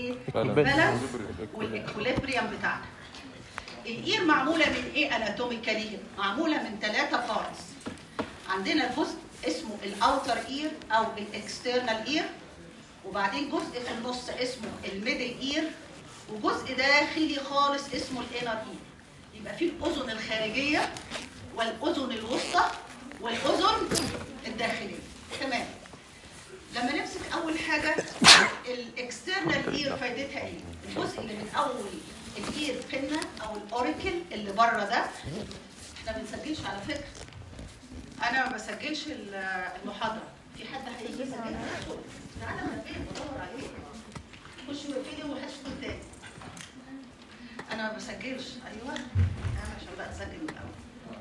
الايه بالانس. بالانس والاكوليبريم بتاعنا الاير معموله من ايه اناتوميكالي معموله من ثلاثه بارتس عندنا جزء اسمه الاوتر اير او الاكسترنال اير وبعدين جزء في النص اسمه الميدل اير وجزء داخلي خالص اسمه الانر اير يبقى في الاذن الخارجيه والاذن الوسطى والاذن الداخليه تمام لما نمسك اول حاجه الاكسترنال اير فايدتها ايه الجزء اللي من اول الاير بينا او الاوريكل اللي بره ده احنا ما بنسجلش على فكره انا ما بسجلش ال- المحاضره في حد هيجي يسجلها تعالى انا فين بدور عليك خش وقفلي ومحدش يكون تاني انا ما بسجلش ايوه انا عشان بقى اسجل من الاول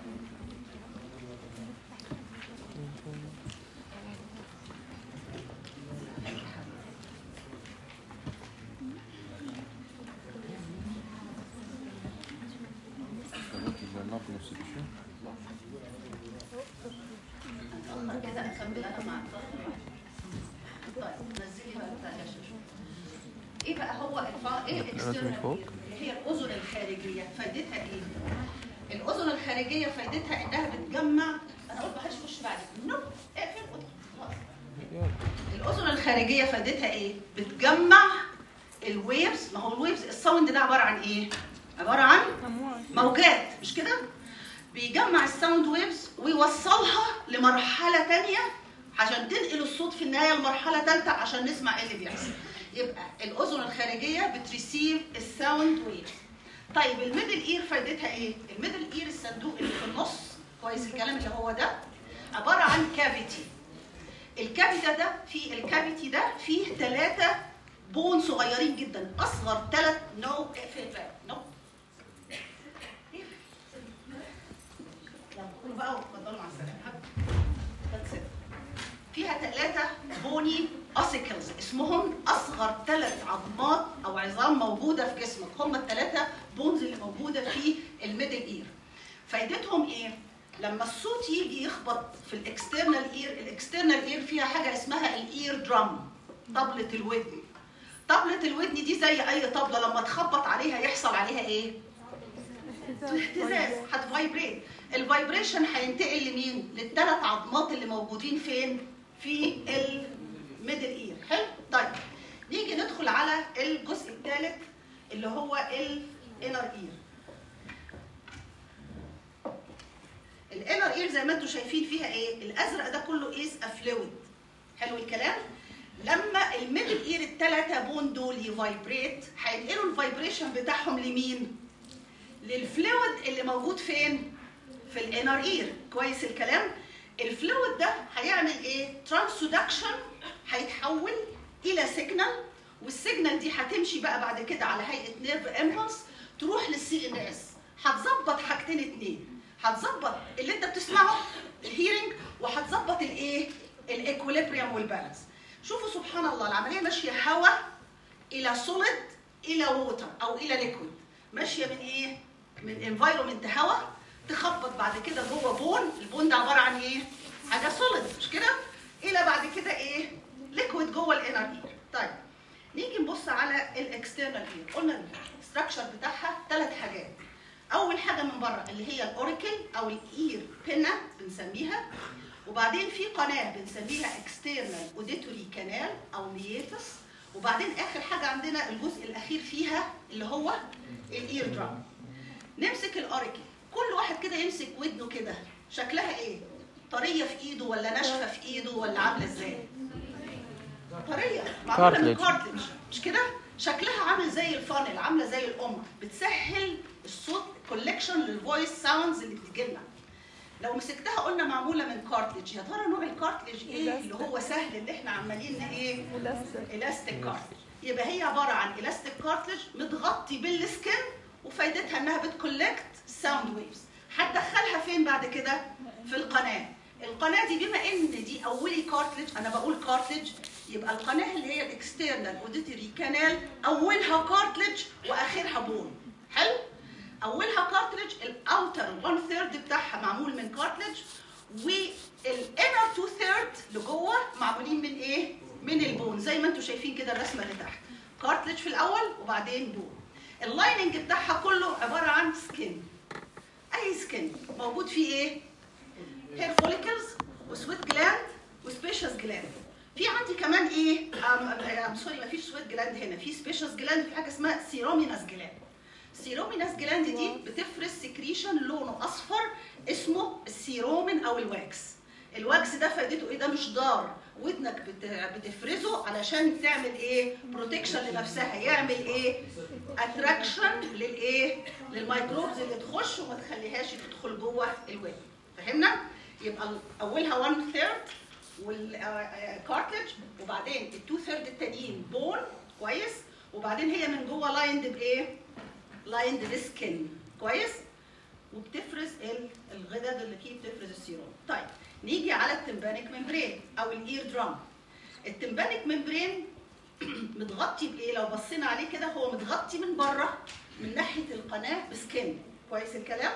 كده اكمل انا مع طيب نزلي بقى بتاع الشاشه ايه بقى هو الفا... ايه الاكسترنال فوق. اللي هي الاذن الخارجيه فايدتها ايه؟ الاذن الخارجيه فايدتها انها بتجمع انا قلت محدش يخش بعدي نو اقفل ادخل خلاص الاذن الخارجيه فايدتها ايه؟ بتجمع الويفز ما هو الويفز الساوند ده عباره عن ايه؟ عباره عن موجات مش كده؟ بيجمع الساوند ويفز ويوصلها لمرحله تانية عشان تنقل الصوت في النهايه لمرحله ثالثه عشان نسمع ايه اللي بيحصل يبقى الاذن الخارجيه بتريسيف الساوند ويفز طيب الميدل اير فايدتها ايه الميدل اير الصندوق اللي في النص كويس الكلام اللي هو ده عباره عن كافيتي الكافيتي ده في الكافيتي ده فيه ثلاثه بون صغيرين جدا اصغر ثلاث نو اقفل بقى نو يلا كلوا بقى واتفضلوا مع السلامه That's it. فيها ثلاثة بوني اوسيكلز اسمهم اصغر ثلاث عظمات او عظام موجودة في جسمك هم الثلاثة بونز اللي موجودة في الميدل اير فايدتهم ايه؟ لما الصوت يجي يخبط في الاكسترنال اير الاكسترنال اير فيها حاجة اسمها الاير درام طبلة الودن طبلة الودن دي زي اي طبلة لما تخبط عليها يحصل عليها ايه؟ اهتزاز هتفايبريت الفايبريشن هينتقل لمين للثلاث عظمات اللي موجودين فين في الميدل اير حلو طيب نيجي ندخل على الجزء الثالث اللي هو الانر اير الانر اير زي ما انتم شايفين فيها ايه الازرق ده كله از افلويد حلو الكلام لما الميدل اير الثلاثه بون دول يفايبريت هينقلوا الفايبريشن بتاعهم لمين للفلويد اللي موجود فين في الانر اير كويس الكلام الفلويد ده هيعمل ايه ترانسودكشن هيتحول الى سيجنال والسيجنال دي هتمشي بقى بعد كده على هيئه نيرف امبلس تروح للسي ان اس هتظبط حاجتين اتنين هتظبط اللي انت بتسمعه الهيرنج وهتظبط الايه الايكوليبريم والبالانس شوفوا سبحان الله العمليه ماشيه هواء الى سوليد الى ووتر او الى ليكويد ماشيه من ايه من انفايرمنت هواء تخبط بعد كده جوه بون البون ده عباره عن ايه حاجه سوليد مش كده الى بعد كده ايه ليكويد جوه الانر اير طيب نيجي نبص على الاكسترنال اير قلنا الاستراكشر بتاعها ثلاث حاجات اول حاجه من بره اللي هي الاوريكل او الاير بينا بنسميها وبعدين في قناه بنسميها اكسترنال اوديتوري كانال او مياتس وبعدين اخر حاجه عندنا الجزء الاخير فيها اللي هو الاير درام نمسك الاوريكل كل واحد كده يمسك ودنه كده شكلها ايه طريه في ايده ولا ناشفه في ايده ولا عامله ازاي طريه معموله من Cartilage. كارتلج مش كده شكلها عامل زي الفانل عامله زي الام بتسهل الصوت كولكشن للفويس ساوندز اللي بتجي لنا لو مسكتها قلنا معموله من كارتلج يا ترى نوع الكارتلج ايه اللي هو سهل اللي احنا عمالين ايه الاستيك كارتلج يبقى هي عباره عن الاستيك كارتلج متغطي بالسكن وفايدتها انها بتكولكت ساوند ويفز هتدخلها فين بعد كده في القناه القناه دي بما ان دي اولي كارتلج انا بقول كارتلج يبقى القناه اللي هي الاكسترنال اوديتوري كانال اولها كارتلج واخرها بون حلو اولها كارتلج الاوتر 1 ثيرد بتاعها معمول من كارتلج والانر 2 ثيرد اللي جوه معمولين من ايه من البون زي ما انتم شايفين كده الرسمه اللي تحت كارتلج في الاول وبعدين بون اللايننج بتاعها كله عباره عن سكين اي سكين موجود فيه ايه هير فوليكلز وسويت جلاند وسبيشس جلاند في عندي كمان ايه ام سوري ما فيش سويت جلاند هنا في سبيشس جلاند في حاجه اسمها سيروميناس جلاند السيروميناس جلاند دي بتفرز سكريشن لونه اصفر اسمه السيرومين او الواكس الواكس ده فائدته ايه ده مش ضار ودنك بت- بتفرزه علشان تعمل ايه بروتكشن لنفسها يعمل ايه اتراكشن للايه للميكروبز اللي تخش وما تخليهاش تدخل جوه الودن فهمنا يبقى ال- اولها 1 ثيرد والكارتج وبعدين التو ثيرد التانيين بون كويس وبعدين هي من جوه لايند بايه لايند بسكن كويس وبتفرز ال- الغدد اللي فيه بتفرز السيروم طيب نيجي على التمبانيك ممبرين او الاير درام التمبانيك ممبرين متغطي بايه لو بصينا عليه كده هو متغطي من بره من ناحيه القناه بسكن كويس الكلام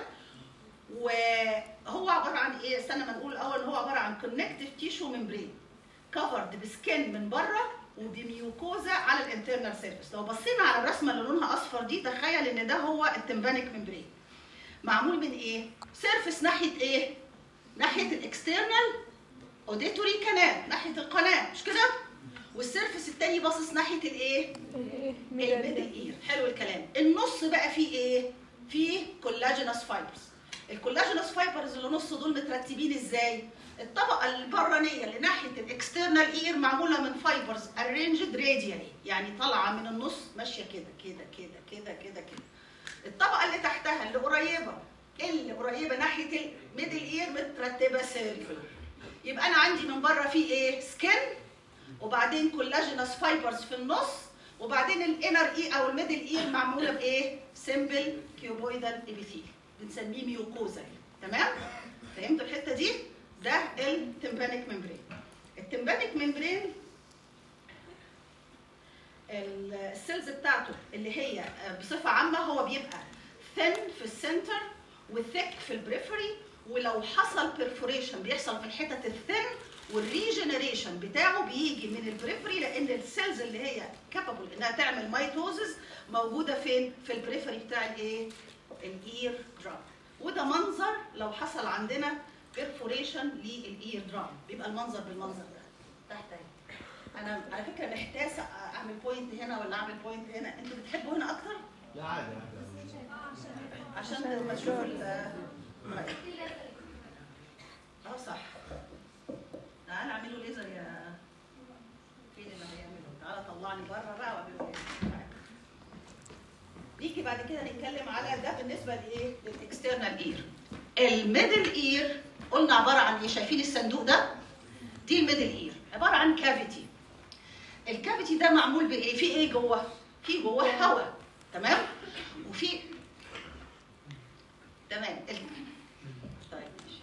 وهو عباره عن ايه استنى ما نقول الاول هو عباره عن كونكتيف تيشو ممبرين كفرد بسكن من بره وبميوكوزا على الانترنال سيرفيس لو بصينا على الرسمه اللي لونها اصفر دي تخيل ان ده هو التمبانيك ممبرين معمول من ايه سيرفيس ناحيه ايه ناحيه الاكسترنال اوديتوري كانال ناحيه القناه مش كده والسيرفيس التاني باصص ناحيه الايه الميدل اير حلو الكلام النص بقى فيه ايه فيه كولاجينس فايبرز الكولاجينس فايبرز اللي نص دول مترتبين ازاي الطبقه البرانيه اللي ناحيه الاكسترنال اير معموله من فايبرز ارينجد راديالي يعني طالعه من النص ماشيه كده كده كده كده كده كده الطبقه اللي تحتها اللي قريبه اللي قريبه ناحيه الميدل اير مترتبه سيركل يبقى انا عندي من بره في ايه سكن وبعدين كولاجينس فايبرز في النص وبعدين الانر اي او الميدل اير معموله بايه سيمبل كيوبويدال ابيثيل بنسميه ميوكوزا تمام فهمتوا الحته دي ده التمبانيك ممبرين التمبانيك ممبرين السيلز بتاعته اللي هي بصفه عامه هو بيبقى ثين في السنتر وثيك في البريفري ولو حصل بيرفوريشن بيحصل في الحتت الثين والريجنريشن بتاعه بيجي من البريفري لان السيلز اللي هي كابابل انها تعمل مايتوزز موجوده فين في البريفري بتاع الايه الاير درام وده منظر لو حصل عندنا بيرفوريشن للاير درام بيبقى المنظر بالمنظر ده تحت اهي انا على فكره محتاسه اعمل بوينت هنا ولا اعمل بوينت هنا انتوا بتحبوا هنا اكتر لا عادي عادي عشان لما تشوفوا ال اه صح تعالى اعملوا ليزر يا فين اللي هيعمله تعالى طلعني بره بقى واعملوا ليزر تعالى. نيجي بعد كده نتكلم على ده بالنسبه لايه للاكسترنال اير الميدل اير قلنا عباره عن ايه شايفين الصندوق ده دي الميدل اير عباره عن كافيتي الكافيتي ده معمول بايه في ايه جوه في جوه هواء تمام وفي تمام ال... طيب ماشي.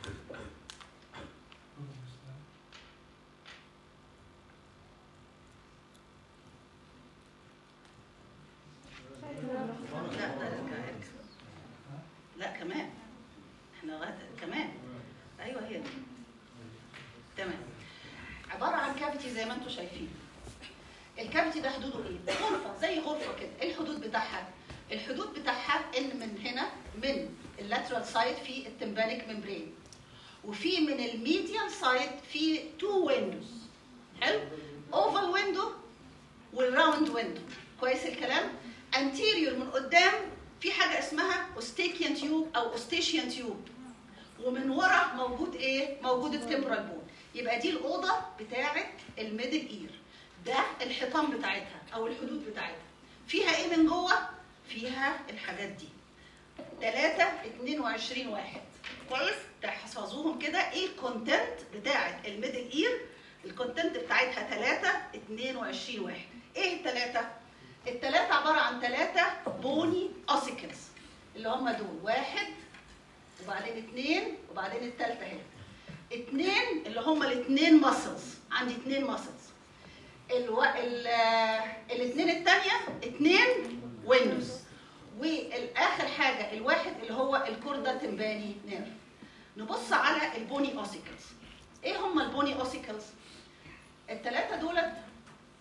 لا لا لا لا كمان احنا لغايه كمان ايوه هي دي تمام عباره عن كافيتي زي ما انتم شايفين الكافيتي ده حدوده ايه؟ غرفه زي غرفه كده ايه الحدود بتاعها؟ الحدود بتاعها ان من هنا من اللاترال سايد في التمبانيك ممبرين وفي من الميديال سايد في تو ويندوز حلو؟ اوفال ويندو والراوند ويندو كويس الكلام؟ انتيريور من قدام في حاجه اسمها اوستيكيان تيوب او اوستيشيان تيوب ومن ورا موجود ايه؟ موجود التمبرال بون يبقى دي الاوضه بتاعه الميدل اير ده الحيطان بتاعتها او الحدود بتاعتها فيها ايه من جوه؟ فيها الحاجات دي 3 22 واحد كويس؟ تحفظوهم كده ايه الكونتنت بتاعه الميدل اير الكونتنت بتاعتها 3 22 واحد ايه الثلاثه؟ الثلاثه عباره عن ثلاثه بوني اوسيكلز اللي هم دول واحد وبعدين اثنين وبعدين الثالثه اهي اثنين اللي هم الاثنين ماسلز عندي اثنين ماسلز الو... ال... الاثنين الثانيه اثنين ويندوز والاخر حاجه الواحد اللي هو الكوردا تمباني نيرف نبص على البوني اوسيكلز ايه هم البوني اوسيكلز الثلاثه دولت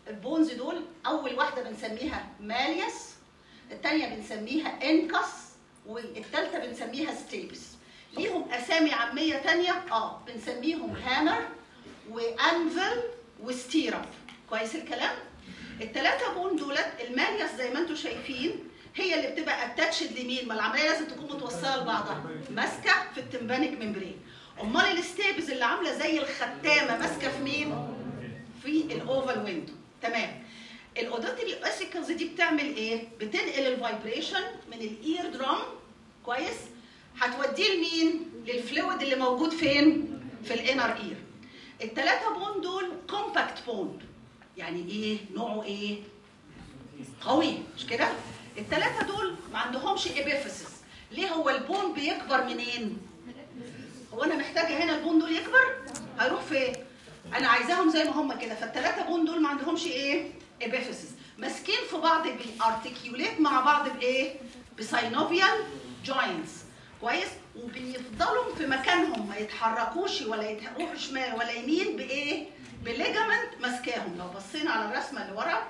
البونز دول اول واحده بنسميها ماليس الثانيه بنسميها انكس والثالثه بنسميها ستيبس ليهم اسامي عاميه تانية اه بنسميهم هامر وانفل وستيرب كويس الكلام الثلاثه بون دولت الماليس زي ما انتم شايفين هي اللي بتبقى اتاتشد لمين ما العمليه لازم تكون متوصله لبعضها ماسكه في التمبانيك ممبرين امال الستيبز اللي عامله زي الختامه ماسكه في مين في الاوفال ويندو تمام الاوديتري اسيكلز دي بتعمل ايه بتنقل الفايبريشن من الاير درام كويس هتوديه لمين للفلويد اللي موجود فين في الانر اير الثلاثه بون دول كومباكت بون يعني ايه نوعه ايه قوي مش كده الثلاثه دول ما عندهمش ابيفيسس ليه هو البون بيكبر منين هو انا محتاجه هنا البون دول يكبر هيروح فين انا عايزاهم زي ما هم كده فالثلاثه بون دول ما عندهمش ايه ابيفيسس ماسكين في بعض بيارتكيوليت مع بعض بايه بساينوفيال جوينتس كويس وبيفضلوا في مكانهم ما يتحركوش ولا يروحوا شمال ولا يمين بايه بليجامنت ماسكاهم لو بصينا على الرسمه اللي ورا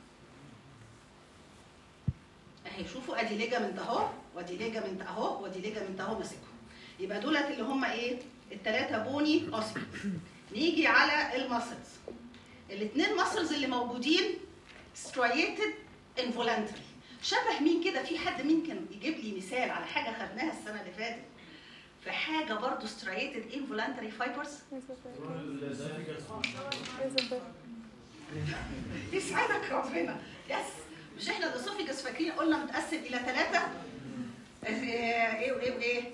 اهي شوفوا ادي ليجامنت اهو وادي ليجامنت اهو وادي ليجامنت اهو ماسكهم يبقى دولت اللي هم ايه الثلاثه بوني اوسيكلز نيجي على المسلز الاثنين مسلز اللي موجودين striated involuntary شبه مين كده في حد مين كان يجيب لي مثال على حاجه خدناها السنه اللي فاتت في حاجه برضو striated involuntary fibers يسعدك ربنا يس مش احنا الاسوفيجس فاكرين قلنا متقسم الى ثلاثه ايه وايه وايه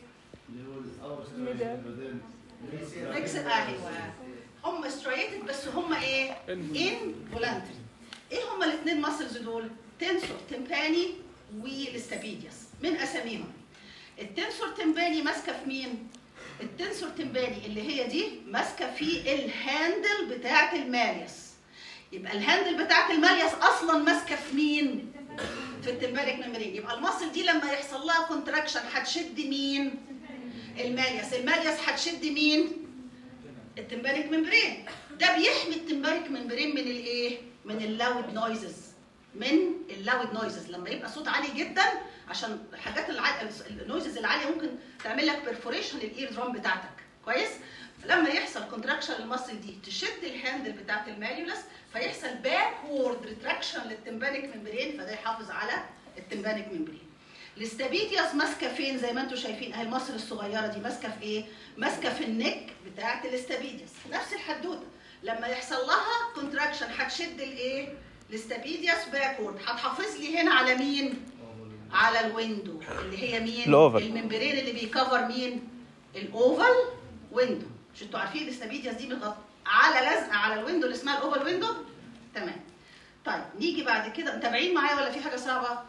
ريكس ايوه هم ستريتد بس هم ايه ان فولانتري ايه هم الاثنين ماسلز دول تنسور تمباني والاستابيديوس من اساميهم التنسور تمباني ماسكه في مين التنسور تمباني اللي هي دي ماسكه في الهاندل بتاعه الماليس يبقى الهاندل بتاعه الماليس اصلا ماسكه في مين في التمبانيك ميمبرين يبقى المصل دي لما يحصل لها كونتراكشن هتشد مين الماليس الماليس هتشد مين التمبانيك ممبرين ده بيحمي التمبانيك ممبرين من الايه من اللاود نويزز من اللاود نويزز لما يبقى صوت عالي جدا عشان الحاجات العالية النويزز العاليه ممكن تعمل لك بيرفوريشن الاير درام بتاعتك كويس لما يحصل كونتراكشن للمصل دي تشد الهاندل بتاعت الماليولس فيحصل باكورد ريتراكشن للتمبانيك ممبرين فده يحافظ على التمبانيك ممبرين الاستابيدياس ماسكه فين زي ما انتم شايفين اهي المصل الصغيره دي ماسكه في ايه ماسكه في النك بتاعه الاستابيدياس نفس الحدوته لما يحصل لها كونتراكشن هتشد الايه الاستابيدياس باكورد هتحافظ لي هنا على مين على الويندو اللي هي مين الأوفل. الممبرين اللي بيكفر مين الاوفال ويندو مش انتوا عارفين الاستابيدياس دي متغط... على لزقه على الويندو اللي اسمها الاوفال ويندو تمام طيب نيجي بعد كده متابعين معايا ولا في حاجه صعبه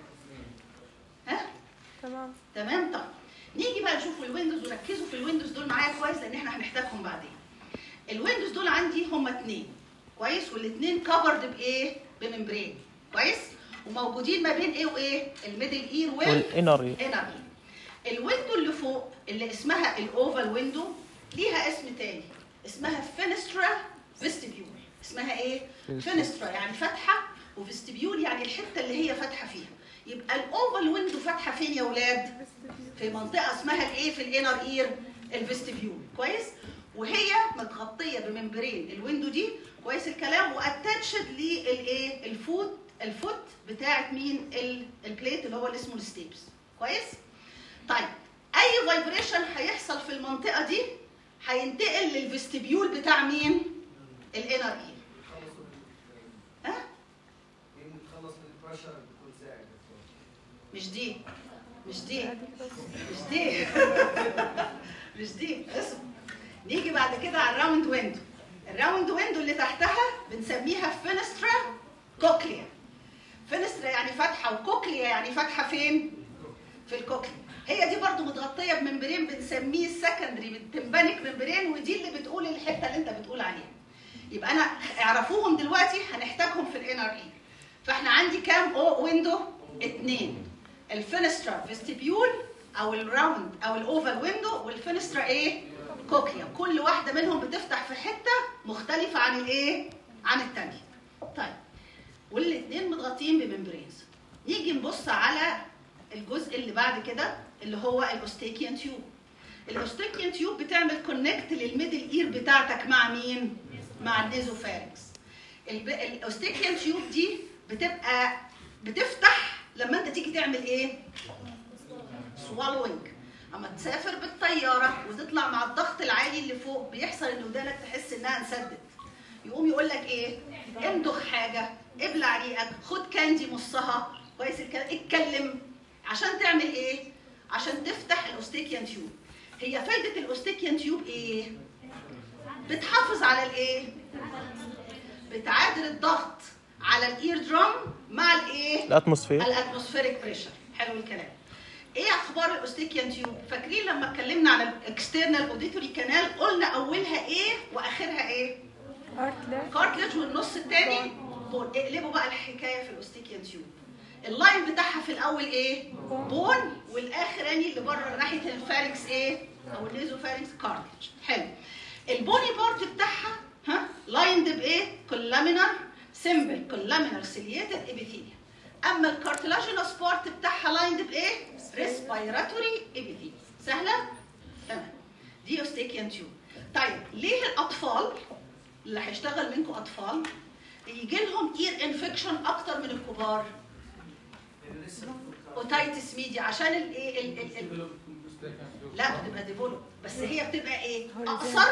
ها تمام تمام طيب نيجي بقى نشوف الويندوز وركزوا في الويندوز دول معايا كويس لان احنا هنحتاجهم بعدين الويندوز دول عندي هم اتنين كويس والاثنين كفرد بايه بممبرين كويس وموجودين ما بين ايه وايه الميدل اير وال والانر انر اير الويندو اللي فوق اللي اسمها الاوفال ويندو ليها اسم تاني اسمها فينسترا فيستبيول اسمها ايه فينسترا يعني فتحه وفيستبيول يعني الحته اللي هي فاتحه فيها يبقى الاوفال ويندو فاتحه فين يا اولاد في منطقه اسمها الايه في الانر اير الفيستبيول كويس وهي متغطيه بممبرين الويندو دي كويس الكلام واتاتشد للايه الفوت الفوت بتاعت مين ال- البليت اللي هو اللي اسمه الستيبس كويس طيب اي فايبريشن هيحصل في المنطقه دي هينتقل للفيستبيول بتاع مين الانر اير ها نتخلص من البريشر بكل زائد مش دي مش دي مش دي مش دي اسمع نيجي بعد كده على الراوند ويندو الراوند ويندو اللي تحتها بنسميها فينسترا كوكليا فينسترا يعني فاتحه وكوكليا يعني فاتحه فين في الكوكليا هي دي برضو متغطيه بممبرين بنسميه السكندري تمبانيك ممبرين ودي اللي بتقول الحته اللي انت بتقول عليها يبقى انا اعرفوهم دلوقتي هنحتاجهم في الانر اير فاحنا عندي كام او ويندو اتنين الفينسترا فيستيبيول او الراوند او الاوفال ويندو والفينسترا ايه كوكليا كل واحده منهم بتفتح في حته مختلفه عن الايه عن الثانيه طيب والاثنين متغطيين بممبرينز نيجي نبص على الجزء اللي بعد كده اللي هو الاوستيكيان تيوب الاوستيكيان تيوب بتعمل كونكت للميدل اير بتاعتك مع مين مع النيزوفارنكس الب- الاوستيكيان تيوب دي بتبقى بتفتح لما انت تيجي تعمل ايه swallowing اما تسافر بالطياره وتطلع مع الضغط العالي اللي فوق بيحصل ان ودانك تحس انها انسدت يقوم يقول لك ايه امضغ حاجه ابلع ريقك خد كاندي مصها كويس الكلام اتكلم عشان تعمل ايه عشان تفتح الاوستيكيان تيوب هي فايده الاوستيكيان تيوب ايه بتحافظ على الايه بتعادل الضغط على الاير درام مع الايه الاتموسفير الاتموسفيريك بريشر حلو الكلام ايه اخبار الاوستيكيان تيوب فاكرين لما اتكلمنا عن الاكسترنال اوديتوري كانال قلنا اولها ايه واخرها ايه كارتلج والنص الثاني بون اقلبوا بقى الحكايه في الاوستيكيان تيوب اللاين بتاعها في الاول ايه بون والاخراني اللي بره ناحيه الفاركس ايه او النيزوفاركس كارتلج حلو البوني بارت بتاعها ها لايند بايه كولامينر سيمبل كولامينر سيليتد ابيثيليا اما الكارتلاجينوس بارت بتاعها لايند بايه ريسبيراتوري ابيثيليا سهله تمام دي اوستيكيان تيوب طيب ليه الاطفال اللي هيشتغل منكم اطفال يجي لهم اير انفكشن اكتر من الكبار اللي لسه بتفكر. اوتايتس ميديا عشان الايه ال- ال- ال- لا بتبقى ديفولوب بس هي بتبقى ايه اقصر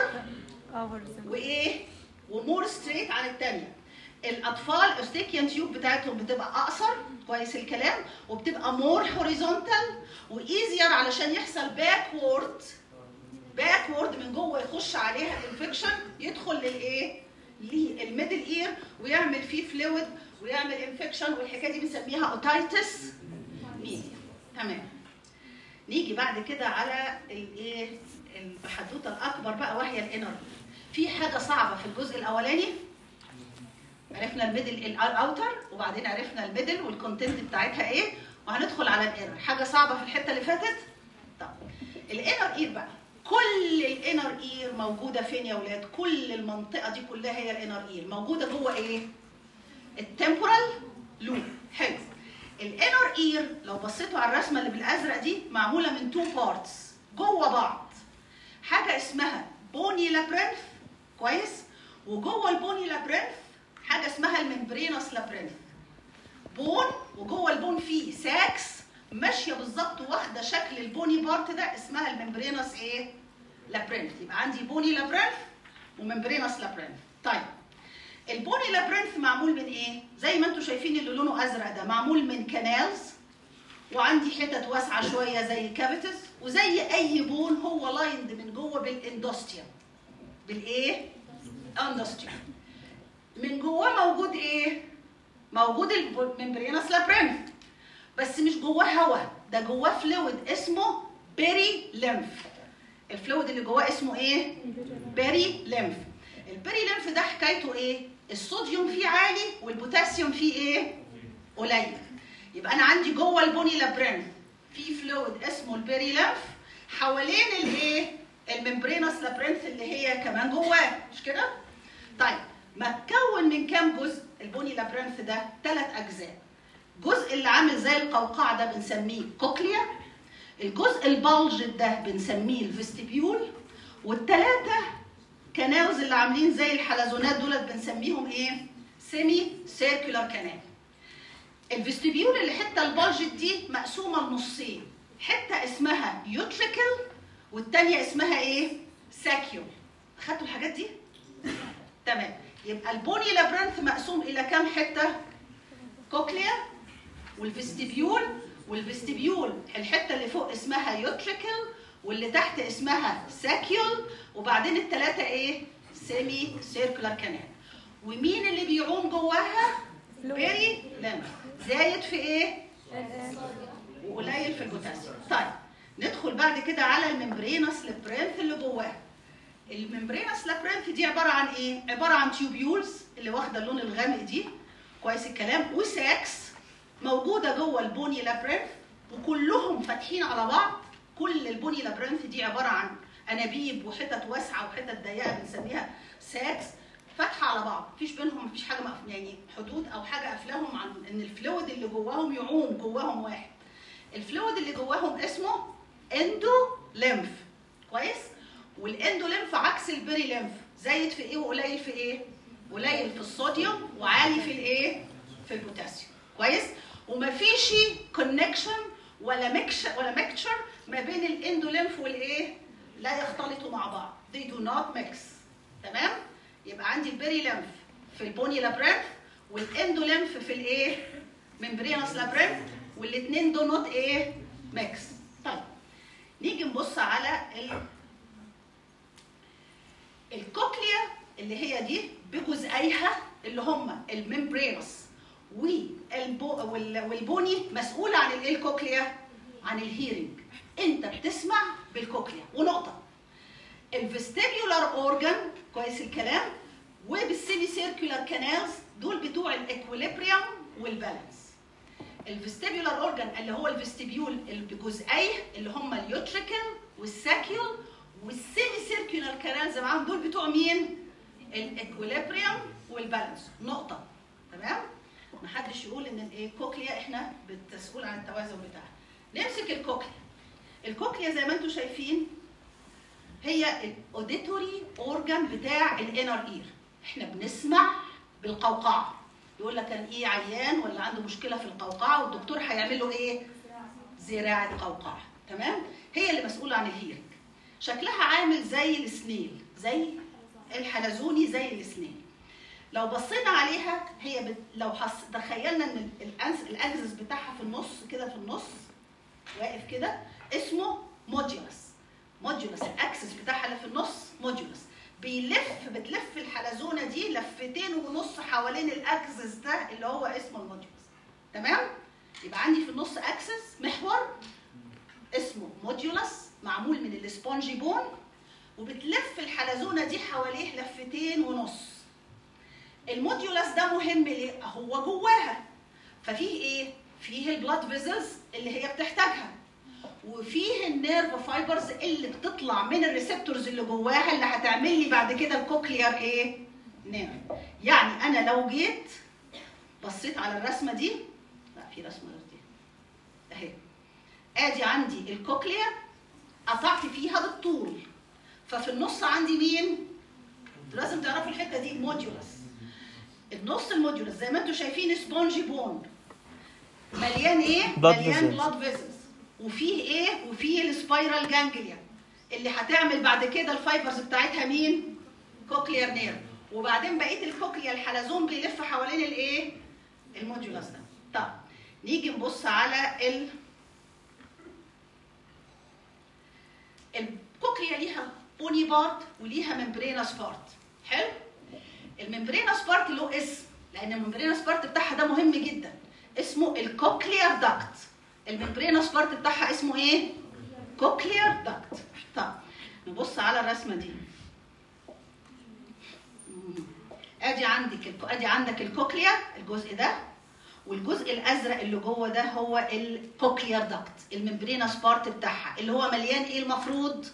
وايه ومور ستريت عن الثانيه الاطفال اوستيكيان تيوب بتاعتهم بتبقى اقصر كويس الكلام وبتبقى مور هوريزونتال وايزير علشان يحصل باكورد باكورد من جوه يخش عليها الانفكشن يدخل للايه للميدل اير ويعمل فيه فلويد ويعمل انفكشن والحكايه دي بنسميها اوتايتس ميديا تمام نيجي بعد كده على الايه الحدوته الاكبر بقى وهي الانر في حاجه صعبه في الجزء الاولاني عرفنا الميدل الاوتر وبعدين عرفنا الميدل والكونتنت بتاعتها ايه وهندخل على الانر حاجه صعبه في الحته اللي فاتت طب الانر اير بقى كل الانر اير موجوده فين يا ولاد كل المنطقه دي كلها هي الانر اير موجوده جوه ايه التمبورال لوب حلو الانر اير لو بصيتوا على الرسمه اللي بالازرق دي معموله من تو بارتس جوه بعض حاجه اسمها بوني لابرنث كويس وجوه البوني لابرنث حاجه اسمها الممبرينوس لابرنث بون وجوه البون فيه ساكس ماشيه بالظبط واخده شكل البوني بارت ده اسمها الممبرينوس ايه لابرنث يبقى عندي بوني لابرنث وممبرينوس لابرنث طيب البوني لابرنث معمول من ايه زي ما انتم شايفين اللي لونه ازرق ده معمول من كانالز وعندي حتت واسعه شويه زي كافيتس وزي اي بون هو لايند من جوه بالاندوستيوم بالايه اندوستيوم من جواه موجود ايه موجود الممبرينس لابرنث بس مش جواه هواء ده جواه فلويد اسمه بيري ليمف الفلويد اللي جواه اسمه ايه بيري ليمف البيري ليمف ده حكايته ايه الصوديوم فيه عالي والبوتاسيوم فيه ايه قليل يبقى انا عندي جوه البوني لابرنث في فلويد اسمه البيري ليمف حوالين الايه الممبرينس لابرنث اللي هي كمان جواه مش كده طيب متكون من كام جزء البوني لابرنث ده ثلاث اجزاء الجزء اللي عامل زي القوقعه ده بنسميه كوكليا الجزء البلج ده بنسميه الفيستيبيول والثلاثه كانالز اللي عاملين زي الحلزونات دولت بنسميهم ايه سيمي سيركولار كانال الفيستيبيول اللي حته البلج دي مقسومه لنصين حته اسمها يوتريكل والتانيه اسمها ايه ساكيول اخدتوا الحاجات دي تمام يبقى البوني لابرنث مقسوم الى كام حته كوكليا والفيستيبيول والفيستيبيول الحته اللي فوق اسمها يوتريكل واللي تحت اسمها ساكيول وبعدين الثلاثه ايه سيمي سيركولار كانال ومين اللي بيعوم جواها بيري لمف زايد في ايه وقليل في البوتاسيوم طيب ندخل بعد كده على الممبرينس لابرنث اللي جواها الممبرينس لابرنث دي عباره عن ايه عباره عن تيوبيولز اللي واخده اللون الغامق دي كويس الكلام وساكس موجوده جوه البوني لابرنث وكلهم فاتحين على بعض كل البوني لابرنث دي عباره عن انابيب وحتت واسعه وحتت ضيقه بنسميها ساكس فاتحه على بعض مفيش بينهم مفيش حاجه مقف... يعني حدود او حاجه قافلاهم عن ان الفلويد اللي جواهم يعوم جواهم واحد الفلويد اللي جواهم اسمه اندو ليمف كويس والاندو ليمف عكس البري ليمف زايد في ايه وقليل في ايه قليل في الصوديوم وعالي في الايه في البوتاسيوم كويس ومفيش كونكشن ولا ميكش ولا ميكتشر ما بين الاندو ليمف والايه لا يختلطوا مع بعض they do not mix تمام يبقى عندي البري ليمف في البوني لابرينث والاندو ليمف في الايه ممبرينس لابرينث والاثنين دو نوت ايه ميكس طيب نيجي نبص على ال الكوكليا اللي هي دي بجزئيها اللي هم الممبرينس والبو وال- والبوني مسؤول عن الايه الكوكليا عن الهيرنج انت بتسمع بالكوكليا ونقطه الفيستيبيولار اورجان كويس الكلام وبالسيمي سيركولار كانالز دول بتوع الاكوليبريم والبالانس الفيستيبيولار اورجان اللي هو الفيستيبيول اللي بجزئيه اللي هم اليوتريكال والساكيول والسيمي سيركولار كانالز معاهم دول بتوع مين الاكوليبريم والبالانس نقطه تمام محدش يقول ان الايه كوكليا احنا بتسؤول عن التوازن بتاعها نمسك الكوكليا الكوكليا زي ما انتم شايفين هي الاوديتوري اورجان بتاع الانر اير احنا بنسمع بالقوقعه يقول لك كان ايه عيان ولا عنده مشكله في القوقعه والدكتور هيعمل له ايه زراعه قوقعه تمام هي اللي مسؤوله عن الهيرنج شكلها عامل زي السنيل زي الحلزوني زي السنيل لو بصينا عليها هي بت... لو حس... تخيلنا ان الأنس... الاكسس بتاعها في النص كده في النص واقف كده اسمه موديولس موديولس الاكسس بتاعها اللي في النص موديولس بيلف بتلف الحلزونه دي لفتين ونص حوالين الاكسس ده اللي هو اسمه الموديولس تمام يبقى عندي في النص اكسس محور اسمه موديولس معمول من السبونجي بون وبتلف الحلزونه دي حواليه لفتين ونص الموديولس ده مهم ليه هو جواها ففيه ايه فيه البلاد فيزلز اللي هي بتحتاجها وفيه النيرف فايبرز اللي بتطلع من الريسبتورز اللي جواها اللي هتعمل لي بعد كده الكوكليار ايه نيرف يعني انا لو جيت بصيت على الرسمه دي لا في رسمه غير دي اهي ادي عندي الكوكليا قطعت فيها بالطول ففي النص عندي مين لازم تعرفوا الحته دي موديولس النص الموديولس زي ما انتم شايفين سبونجي بون مليان ايه Blood مليان vessels. بلاد فيزلز وفيه ايه وفيه السبايرال جانجليا اللي هتعمل بعد كده الفايبرز بتاعتها مين كوكليار نير وبعدين بقيه الكوكليا الحلزون بيلف حوالين الايه الموديولس ده طب نيجي نبص على ال الكوكليا ليها بوني بارت وليها ممبرينس بارت حلو الممبرينس بارت له اسم لان الممبرينس بارت بتاعها ده مهم جدا اسمه الكوكليار داكت الممبرينس بارت بتاعها اسمه ايه كوكليار داكت طب نبص على الرسمه دي مم. ادي عندك الك- ادي عندك الكوكليا الجزء ده والجزء الازرق اللي جوه ده هو الكوكليار داكت الممبرينس بارت بتاعها اللي هو مليان ايه المفروض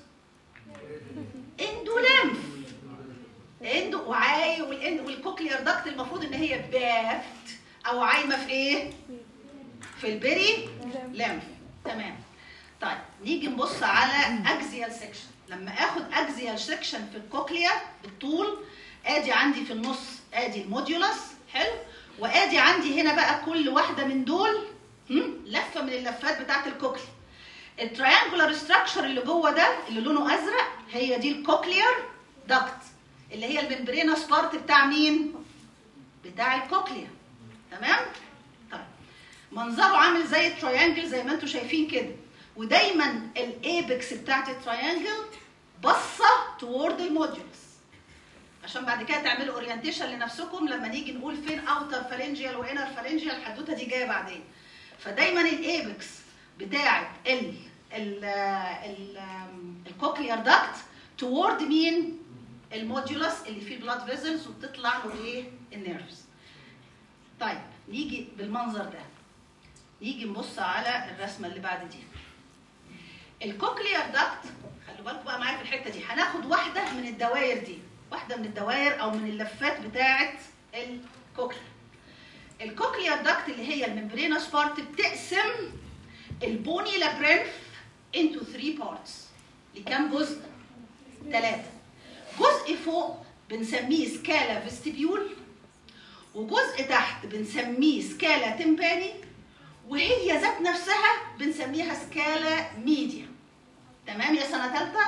اندوليمف اندو وعاي والاند والكوكليار داكت المفروض ان هي بافت او عايمه في ايه في البري لمف تمام طيب نيجي نبص على اكزيال سيكشن لما اخد اكزيال سيكشن في الكوكليا بالطول ادي عندي في النص ادي الموديولس حلو وادي عندي هنا بقى كل واحده من دول هم، لفه من اللفات بتاعت الكوكليا التريانجولار ستراكشر اللي جوه ده اللي لونه ازرق هي دي الكوكليار داكت اللي هي الممبرينس بارت بتاع مين بتاع الكوكليا تمام طيب منظره عامل زي التريانجل زي ما انتم شايفين كده ودايما الايبكس بتاعت التريانجل باصه تورد الموديولس عشان بعد كده تعملوا اورينتيشن لنفسكم لما نيجي نقول فين اوتر فالنجيال وانر فالنجيال الحدوته دي جايه بعدين فدايما الايبكس بتاعت ال ال ال الكوكليار داكت تورد مين الموديولس اللي فيه بلاد فيزلز وبتطلع له ايه النيرفز طيب نيجي بالمنظر ده نيجي نبص على الرسمه اللي بعد دي الكوكليار داكت خلوا بالكم بقى معايا في الحته دي هناخد واحده من الدوائر دي واحده من الدوائر او من اللفات بتاعه الكوكليا الكوكليا داكت اللي هي الممبرينس بارت بتقسم البوني لابرينث into 3 parts لكام جزء؟ ثلاثة جزء فوق بنسميه سكالا فيستيبيول وجزء تحت بنسميه سكالا تمباني وهي ذات نفسها بنسميها سكالا ميديا تمام يا سنة ثالثة؟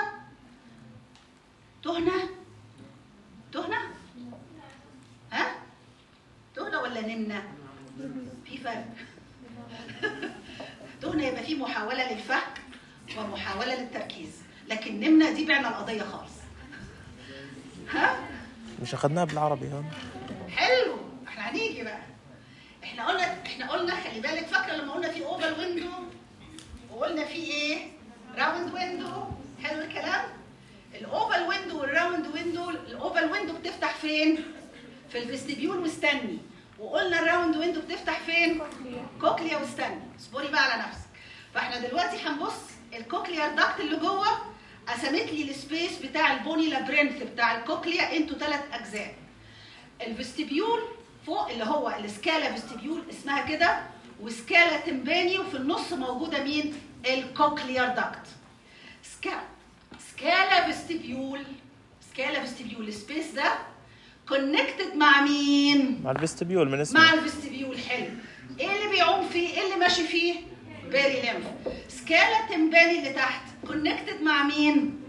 تهنا؟ تهنا؟ ها؟ تهنا ولا نمنا؟ في فرق تهنا يبقى في محاولة للفهم ومحاولة للتركيز لكن نمنا دي بعنا القضية خالص ها؟ مش اخدناها بالعربي ها حلو احنا هنيجي بقى احنا قلنا احنا قلنا خلي بالك فاكره لما قلنا في اوفال ويندو وقلنا في ايه راوند ويندو حلو الكلام الاوفال ويندو والراوند ويندو الاوفال ويندو بتفتح فين في الفيستيبيول واستني وقلنا الراوند ويندو بتفتح فين كوكليا واستني اصبري بقى على نفسك فاحنا دلوقتي هنبص الكوكليا داكت اللي جوه قسمت لي السبيس بتاع البوني لابرينث بتاع الكوكليا انتو ثلاث اجزاء الفيستيبيول فوق اللي هو السكالا فيستيبيول اسمها كده وسكالا تمباني وفي النص موجوده مين الكوكليار داكت سكالا سكالا فيستيبيول سكالا فيستيبيول السبيس ده كونكتد مع مين مع الفيستبيول من مع اسمه الفيستيبيول حلو ايه اللي بيعوم فيه ايه اللي ماشي فيه بيري ليمف سكالا تمباني اللي تحت كونكتد مع مين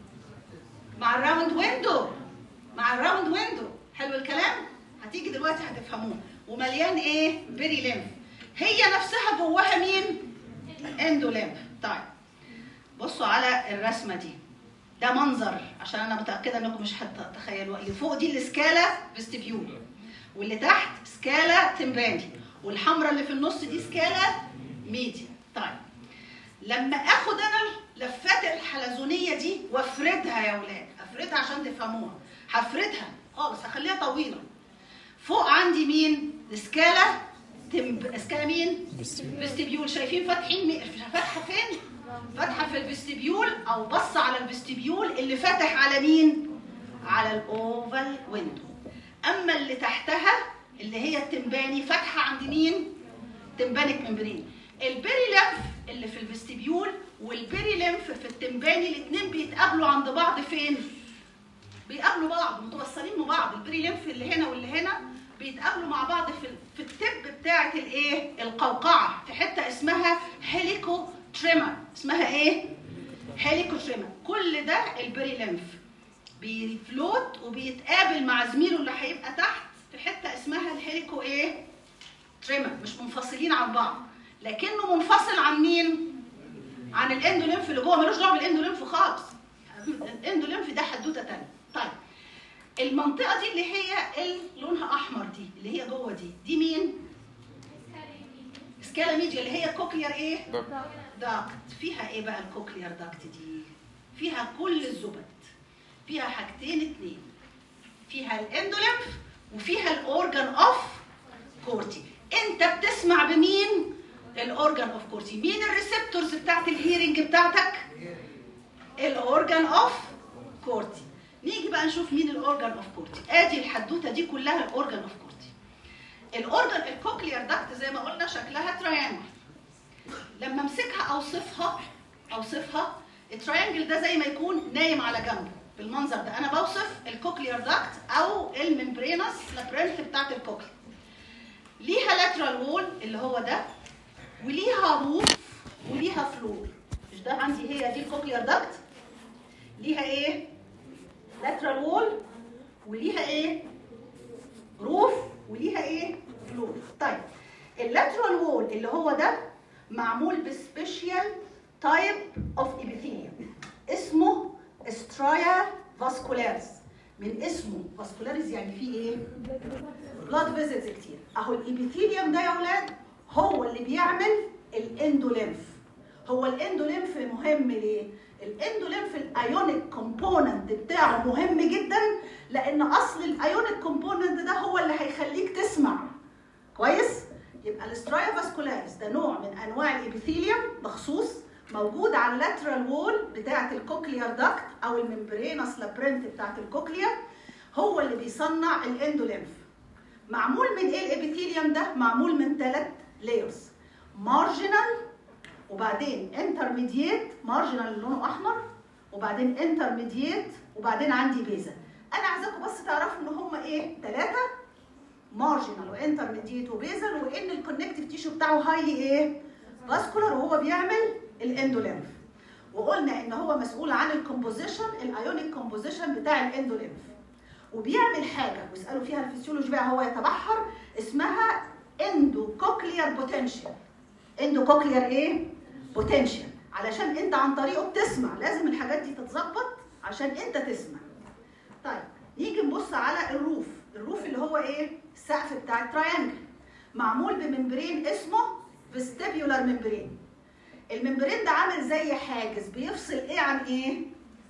مع الراوند ويندو مع الراوند ويندو حلو الكلام هتيجي دلوقتي هتفهموه ومليان ايه بيري ليمف هي نفسها جواها مين اندو ليمف طيب بصوا على الرسمه دي ده منظر عشان انا متاكده انكم مش هتتخيلوا اللي فوق دي السكالا فيستيبيول واللي تحت سكالا تمباني والحمراء اللي في النص دي سكالا ميديا طيب لما اخد انا اللفات الحلزونيه دي وافردها يا اولاد افردها عشان تفهموها هفردها خالص هخليها طويله فوق عندي مين سكالا تمب... سكالا مين فيستبيول. فيستيبيول شايفين فاتحين مي... فاتحه فين فاتحه في الفيستيبيول او بص على الفيستيبيول اللي فاتح على مين على الاوفال ويندو اما اللي تحتها اللي هي التمباني فاتحه عند مين تمبانيك ممبرين البيري ليمف اللي في الفيستيبيول والبيري ليمف في التمباني الاثنين بيتقابلوا عند بعض فين بيقابلوا بعض متوصلين ببعض البري ليمف اللي هنا واللي هنا بيتقابلوا مع بعض في في التب بتاعه الايه القوقعه في حته اسمها هيليكو تريما اسمها ايه هيليكو تريما كل ده البري ليمف بيفلوت وبيتقابل مع زميله اللي هيبقى تحت في حته اسمها الهيليكو ايه تريما مش منفصلين عن بعض لكنه منفصل عن مين عن الاندوليمف اللي جوه ملوش دعوه بالاندوليمف خالص الاندوليمف ده حدوته تانية طيب المنطقه دي اللي هي اللي لونها احمر دي اللي هي جوه دي دي مين سكالا ميديا اللي هي كوكليار ايه داكت فيها ايه بقى الكوكليار داكت دي فيها كل الزبد فيها حاجتين اتنين فيها الاندوليمف وفيها الاورجان اوف كورتي انت بتسمع بمين الاورجان اوف كورتي مين الريسبتورز بتاعت الهيرنج بتاعتك الاورجان اوف كورتي نيجي بقى نشوف مين الاورجان اوف كورتي ادي الحدوته دي كلها الاورجان اوف كورتي الاورجان الكوكليار داكت زي ما قلنا شكلها تريانجل لما امسكها اوصفها اوصفها التريانجل ده زي ما يكون نايم على جنبه بالمنظر ده انا بوصف الكوكليار داكت او الممبرينس لابرنت بتاعت الكوكليا ليها لاترال وول اللي هو ده وليها روف وليها فلور مش ده عندي هي دي الكوكليار داكت ليها ايه لاترال وول وليها ايه روف وليها ايه فلور طيب اللاترال وول اللي هو ده معمول بسبيشال تايب اوف ابيثيليوم اسمه استرايا فاسكولاريس من اسمه فاسكولاريس يعني فيه ايه بلاد فيزيتس كتير اهو الابيثيليوم ده يا اولاد هو اللي بيعمل الاندوليمف هو الاندوليمف مهم ليه الاندوليمف الايونيك كومبوننت بتاعه مهم جدا لان اصل الايونيك كومبوننت ده هو اللي هيخليك تسمع كويس يبقى الاسترايا فاسكولاريس ده نوع من انواع الابيثيليوم مخصوص موجود على اللاترال وول بتاعه الكوكليار داكت او الممبرينس لابرنت بتاعه الكوكليا هو اللي بيصنع الاندوليمف معمول من ايه الابيثيليوم ده معمول من ثلاث لايرز مارجنال وبعدين انترميديت مارجنال اللي لونه احمر وبعدين انترميديت وبعدين عندي بيزا انا عايزاكم بس تعرفوا ان هم ايه ثلاثه مارجنال وانترميديت وبيزل وان الكونكتيف تيشو بتاعه هايلي ايه فاسكولار وهو بيعمل الاندوليمف وقلنا ان هو مسؤول عن الكومبوزيشن الايونيك كومبوزيشن بتاع الاندوليمف وبيعمل حاجه ويسالوا فيها الفسيولوجي بقى هو يتبحر اسمها اندوكوكليار بوتنشال اندوكوكليار ايه بوتنشال علشان انت عن طريقه بتسمع لازم الحاجات دي تتظبط عشان انت تسمع طيب نيجي نبص على الروف الروف اللي هو ايه السقف بتاع التراينجل معمول بممبرين اسمه فيستيبيولار ممبرين الممبرين ده عامل زي حاجز بيفصل ايه عن ايه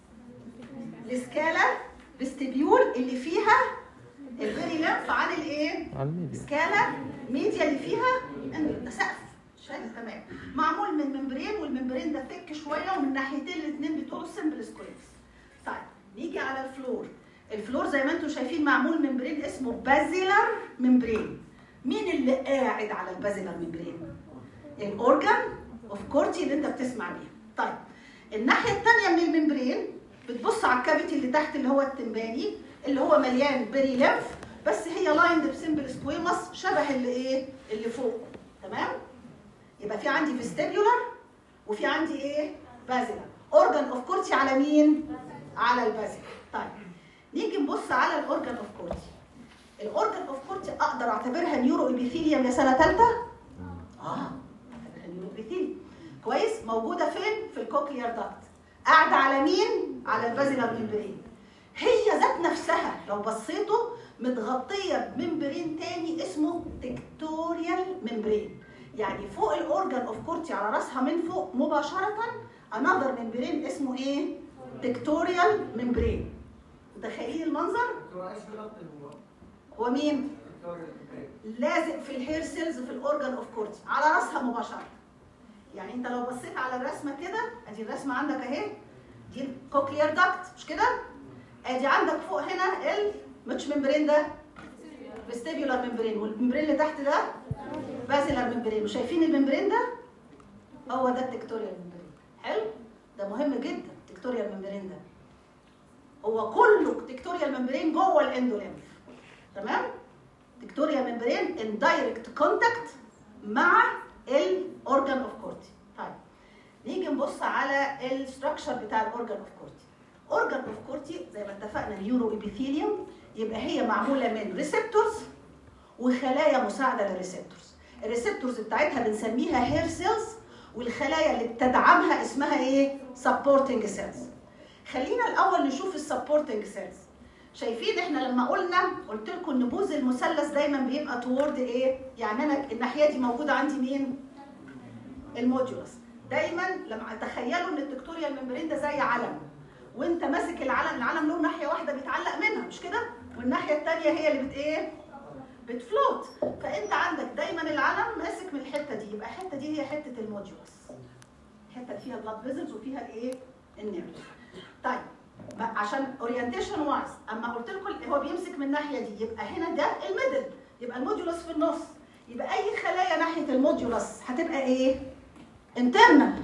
السكالا فيستيبيول اللي فيها الفيري لمف عن الايه على الميديا سكالا ميديا اللي فيها ده سقف شايف تمام معمول من ممبرين والممبرين ده ثك شويه ومن ناحيتين الاثنين بتوعه سمبل سكويرز طيب نيجي على الفلور الفلور زي ما انتم شايفين معمول ممبرين اسمه بازيلر ممبرين مين اللي قاعد على البازيلر ممبرين الاورجان اوف كورتي اللي انت بتسمع بيها طيب الناحيه الثانيه من الممبرين بتبص على الكافيتي اللي تحت اللي هو التمباني اللي هو مليان بري ليمف بس هي لايند بسمبل سكويمس شبه اللي ايه اللي فوق تمام يبقى في عندي فيستيبيولار وفي عندي ايه بازيلر اورجان اوف كورتي على مين على البازيلر طيب نيجي نبص على الاورجان اوف كورتي الاورجان اوف كورتي اقدر اعتبرها نيورو ابيثيليوم يا سنه ثالثه اه اعتبرها نيورو ابيثيليوم كويس موجوده فين في الكوكليار داكت قاعده على مين على البازيلر ممبرين هي ذات نفسها لو بصيتوا متغطيه بممبرين تاني اسمه تكتوريال ممبرين يعني فوق الاورجان اوف كورتي على راسها من فوق مباشره انذر ممبرين اسمه ايه تكتوريال ممبرين متخيلين المنظر دكتور ايش بغطي هو؟ هو مين دكتور البريك. لازق في الهير سيلز في الاورجان اوف كورتي على راسها مباشره يعني انت لو بصيت على الرسمه كده ادي الرسمه عندك اهي دي الكوكليار داكت مش كده ادي عندك فوق هنا ال مش ممبرين ده فيستيبيولار ممبرين والممبرين اللي تحت ده بازيلار ممبرين وشايفين الممبرين ده هو ده التكتوريال ممبرين حلو ده مهم جدا التكتوريال ممبرين ده هو كله تكتوريال ممبرين جوه الاندوليمف تمام تكتوريال ممبرين ان دايركت كونتاكت مع الاورجان اوف كورتي طيب نيجي نبص على الستراكشر بتاع الاورجان اوف كورتي اورجان اوف كورتي زي ما اتفقنا نيورو ابيثيليوم يبقى هي معموله من ريسبتورز وخلايا مساعده للريسبتورز الريسبتورز بتاعتها بنسميها هير سيلز والخلايا اللي بتدعمها اسمها ايه سبورتنج سيلز خلينا الاول نشوف السبورتنج سيلز شايفين احنا لما قلنا قلت لكم ان بوز المثلث دايما بيبقى توورد ايه يعني انا الناحيه دي موجوده عندي مين الموديولس دايما لما تخيلوا ان التكتوريال ممبرين ده زي علم وانت ماسك العلم العلم له ناحيه واحده بيتعلق منها مش كده والناحيه الثانيه هي اللي بت ايه بتفلوت فانت عندك دايما العلم ماسك من الحته دي يبقى الحته دي هي حته الموديولس الحته اللي فيها بلاد فيزلز وفيها الايه النيرف طيب بقى عشان اورينتيشن وايز اما قلت لكم هو بيمسك من الناحيه دي يبقى هنا ده الميدل يبقى الموديولس في النص يبقى اي خلايا ناحيه الموديولس هتبقى ايه انترنال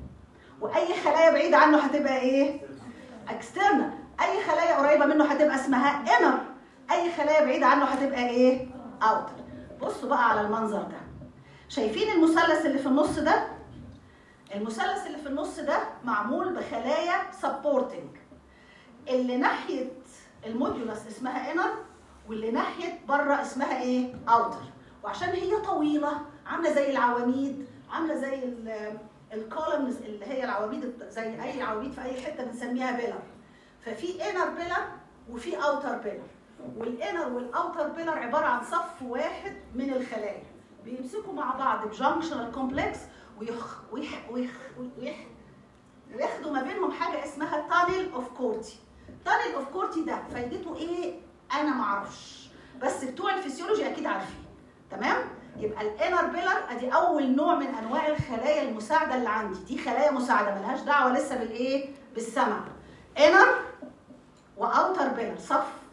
واي خلايا بعيده عنه هتبقى ايه اكسترنال اي خلايا قريبه منه هتبقى اسمها انر اي خلايا بعيده عنه هتبقى ايه اوتر بصوا بقى على المنظر ده شايفين المثلث اللي في النص ده المثلث اللي في النص ده معمول بخلايا سبورتنج اللي ناحيه الموديولس اسمها انر واللي ناحيه بره اسمها ايه اوتر وعشان هي طويله عامله زي العواميد عامله زي الكولمز اللي هي العواميد زي اي عواميد في اي حته بنسميها بيلر ففي انر بيلر وفي اوتر بيلر والانر والاوتر بيلر عباره عن صف واحد من الخلايا بيمسكوا مع بعض بجانكشنال كومبلكس ويخ ويح ويخ ويح وياخدوا ما بينهم حاجه اسمها تانل اوف كورتي تانل اوف كورتي ده فايدته ايه انا ما اعرفش بس بتوع الفسيولوجي اكيد عارفين تمام يبقى الانر بيلر ادي اول نوع من انواع الخلايا المساعده اللي عندي دي خلايا مساعده ملهاش دعوه لسه بالايه بالسمع انر واوتر بيلر صف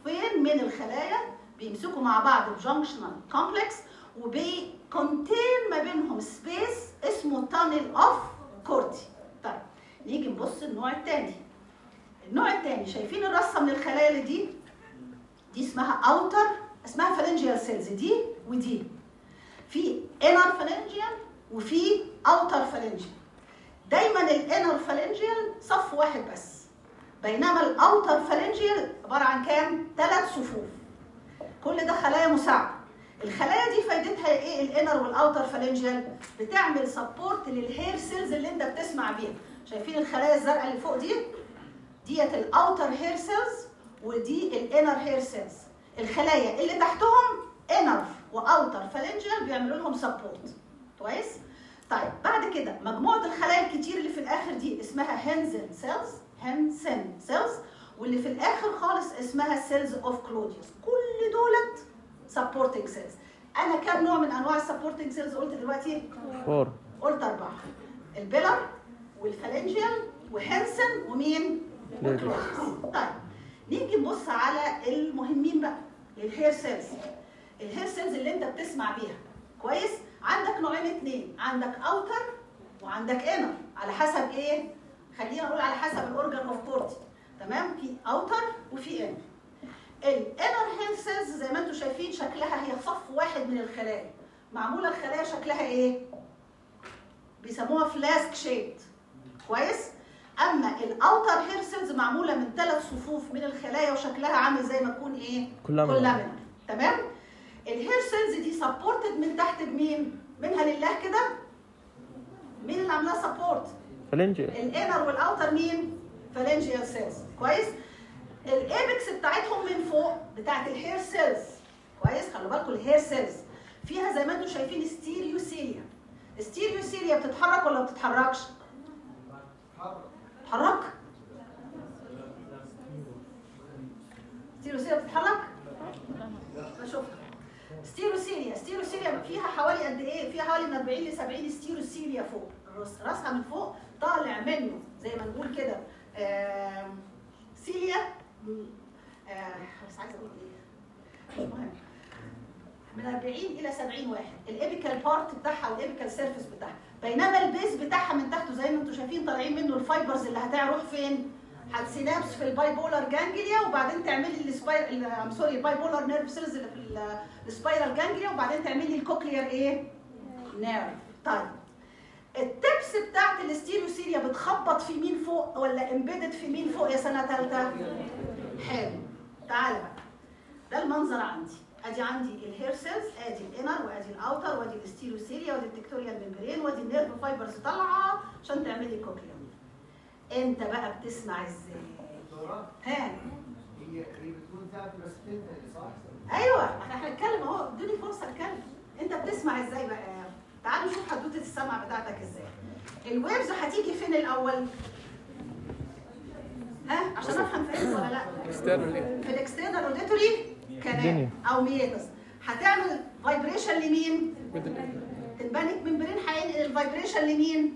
صفين من الخلايا بيمسكوا مع بعض بجنكشنال كومبلكس وبيكونتين ما بينهم سبيس اسمه تانل اوف كورتي طيب نيجي نبص النوع الثاني النوع الثاني شايفين الرصه من الخلايا اللي دي دي اسمها اوتر اسمها فالنجيال سيلز دي ودي في انر فالنجيال وفي اوتر فالنجيال دايما الانر فالنجيال صف واحد بس بينما الاوتر فالنجيال عباره عن كام ثلاث صفوف كل ده خلايا مساعده الخلايا دي فايدتها ايه الانر والاوتر فالنجيال بتعمل سبورت للهير سيلز اللي انت بتسمع بيها شايفين الخلايا الزرقاء اللي فوق دي ديت الاوتر هير سيلز ودي الانر هير سيلز الخلايا اللي تحتهم انر واوتر فالنجيال بيعملوا لهم سبورت كويس طيب بعد كده مجموعه الخلايا الكتير اللي في الاخر دي اسمها هنزن سيلز هنسن سيلز واللي في الاخر خالص اسمها سيلز اوف كلوديوس كل دولت سبورتنج سيلز انا كام نوع من انواع السبورتنج سيلز قلت دلوقتي فور قلت اربعه البيلر والفالنجيال وهنسن ومين وكلوديوس طيب نيجي نبص على المهمين بقى الهير سيلز الهير سيلز اللي انت بتسمع بيها كويس عندك نوعين اتنين عندك اوتر وعندك انر على حسب ايه خلينا نقول على حسب الاورجان اوف كورتي تمام في اوتر وفي انر الانر هير سيلز زي ما انتم شايفين شكلها هي صف واحد من الخلايا معموله الخلايا شكلها ايه بيسموها فلاسك شيد كويس اما الاوتر هير سيلز معموله من ثلاث صفوف من الخلايا وشكلها عامل زي ما تكون ايه كلها من- كلها تمام الهير سيلز دي سبورتد من تحت بمين منها لله كده مين اللي عاملاها سبورت فلنجي الانر والاوتر مين فالنجيال سيلز كويس الايبكس بتاعتهم من فوق بتاعت الهير سيلز كويس خلوا بالكم الهير سيلز فيها زي ما انتم شايفين ستيريوسيليا الستيريوسيليا بتتحرك ولا ما بتتحركش تتحرك ستيريوسيليا بتتحرك بشوفها ستيروسيليا ستيروسيليا فيها حوالي قد ايه فيها حوالي من 40 ل 70 ستيروسيليا فوق راس- راسها من فوق طالع منه زي ما نقول كده آم، سيليا م- آه، بس عايزه اقول ايه مش مهم من 40 الى 70 واحد الابيكال بارت بتاعها والابيكال سيرفيس بتاعها بينما البيز بتاعها من تحته زي ما انتم شايفين طالعين منه الفايبرز اللي هتروح فين هتسينابس في الباي بولار جانجليا وبعدين تعملي السباير ام سوري الباي بولار نيرف سيلز اللي في ال- السبايرال جانجليا وبعدين تعملي الكوكلير ايه نيرف طيب التبس بتاعت الاستيروسيليا بتخبط في مين فوق ولا امبيدد في مين فوق يا سنه ثالثه حلو تعالى بقى ده المنظر عندي ادي عندي الهير سيلز ادي الانر وادي الاوتر وادي الاستيروسيليا وادي التكتوريال ممبرين وادي النيرف فايبرز طالعه عشان تعملي كوكلير انت بقى بتسمع ازاي دكتورة ها هي هي بتكون ثابته بس تنتهي صح؟ ايوه احنا هنتكلم اهو ادوني فرصه اتكلم انت بتسمع ازاي بقى تعالوا نشوف حدوته السمع بتاعتك ازاي الويفز هتيجي فين الاول ها عشان افهم فهمت ولا لا في الاكسترنال اوديتوري كانال الدنيا. او ميتس هتعمل فايبريشن لمين البانيك ممبرين هينقل الفايبريشن لمين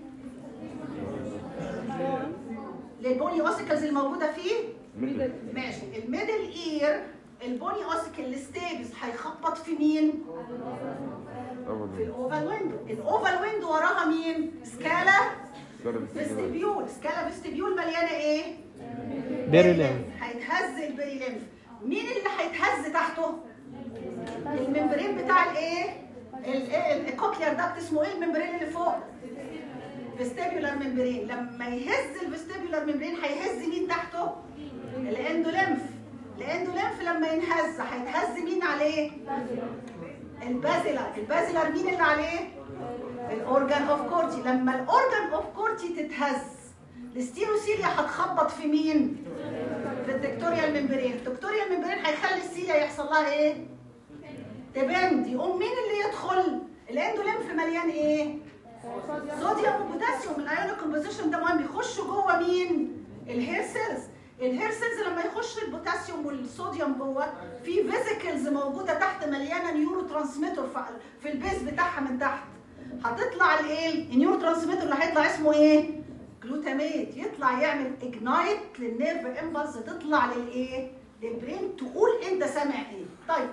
للبوني اوسيكلز الموجوده فيه ماشي الميدل اير البوني اوسيكل الستيبس هيخبط في مين في الاوفال ويندو الاوفال ويندو وراها مين سكالا فيستبيول سكالا فيستبيول مليانه ايه بيري ليمف هيتهز البيري ليمف مين اللي هيتهز تحته الممبرين بتاع الايه الايه الكوكلير داكت اسمه ايه الممبرين اللي فوق فيستيبيولار ممبرين لما يهز الفيستيبيولار ممبرين هيهز مين تحته الاندوليمف الاندوليمف لما ينهز هيتهز مين عليه البازيلر البازيلر مين اللي عليه الاورجان اوف كورتي لما الاورجان اوف كورتي تتهز الستيروسيليا هتخبط في مين في الدكتوريال ممبرين الدكتوريال ممبرين هيخلي السيليا يحصل لها ايه تبند يقوم مين اللي يدخل الاندوليمف مليان ايه صوديوم وبوتاسيوم الايون كومبوزيشن ده مهم يخشوا جوه مين الهير سيلز الهير سيلز لما يخش البوتاسيوم والصوديوم جوه في فيزيكلز موجوده تحت مليانه نيورو ترانسميتر في البيز بتاعها من تحت هتطلع الايه النيورو ترانسميتر اللي هيطلع اسمه ايه جلوتاميت يطلع يعمل اجنايت للنيرف امبلس تطلع للايه للبرين تقول انت سامع ايه طيب